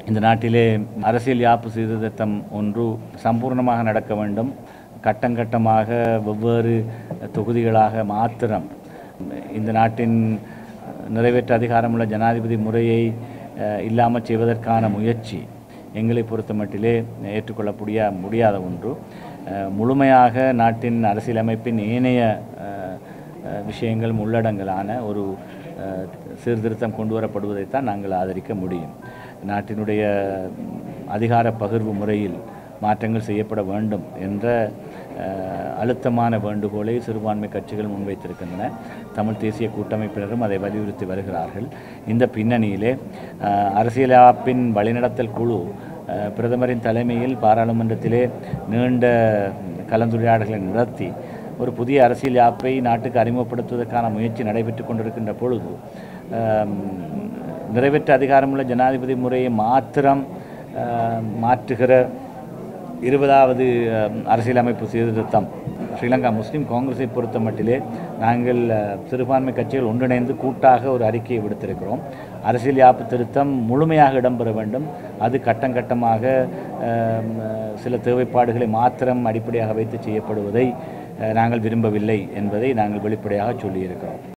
இந்த நாட்டிலே அரசியல் யாப்பு சீர்திருத்தம் ஒன்று சம்பூர்ணமாக நடக்க வேண்டும் கட்டங்கட்டமாக வெவ்வேறு தொகுதிகளாக மாத்திரம் இந்த நாட்டின் நிறைவேற்ற அதிகாரமுள்ள ஜனாதிபதி முறையை அஹ், இல்லாமல் செய்வதற்கான முயற்சி எங்களை பொறுத்த மட்டிலே ஏற்றுக்கொள்ளக்கூடிய முடியாத ஒன்று அஹ், முழுமையாக நாட்டின் அரசியலமைப்பின் ஏனைய அஹ், அஹ், விஷயங்கள் உள்ளடங்கலான ஒரு அஹ், சீர்திருத்தம் கொண்டு வரப்படுவதைத்தான் நாங்கள் ஆதரிக்க முடியும் நாட்டினுடைய ம், அதிகார பகிர்வு முறையில் மாற்றங்கள் செய்யப்பட வேண்டும் என்ற அஹ், அழுத்தமான வேண்டுகோளை சிறுபான்மை கட்சிகள் முன்வைத்திருக்கின்றன தமிழ் தேசிய கூட்டமைப்பினரும் அதை வலியுறுத்தி வருகிறார்கள் இந்த பின்னணியிலே அஹ், அரசியலாப்பின் வழிநடத்தல் குழு அஹ், பிரதமரின் தலைமையில் பாராளுமன்றத்திலே நீண்ட கலந்துரையாடல்களை நடத்தி ஒரு புதிய அரசியல் யாப்பை நாட்டுக்கு அறிமுகப்படுத்துவதற்கான முயற்சி நடைபெற்று கொண்டிருக்கின்ற பொழுது ஆம், நிறைவேற்ற அதிகாரமுள்ள ஜனாதிபதி முறையை மாத்திரம் ஆம், மாற்றுகிற இருபதாவது ஆம், அரசியலமைப்பு சீர்திருத்தம் ஸ்ரீலங்கா முஸ்லீம் காங்கிரஸை பொறுத்த மட்டிலே நாங்கள் அஹ், சிறுபான்மை கட்சிகள் ஒன்றிணைந்து கூட்டாக ஒரு அறிக்கையை விடுத்திருக்கிறோம் அரசியல் யாப்பு திருத்தம் முழுமையாக இடம்பெற வேண்டும் அது கட்டம் கட்டமாக ஆம், சில தேவைப்பாடுகளை மாத்திரம் அடிப்படையாக வைத்து செய்யப்படுவதை அஹ், நாங்கள் விரும்பவில்லை என்பதை நாங்கள் வெளிப்படையாக சொல்லியிருக்கிறோம்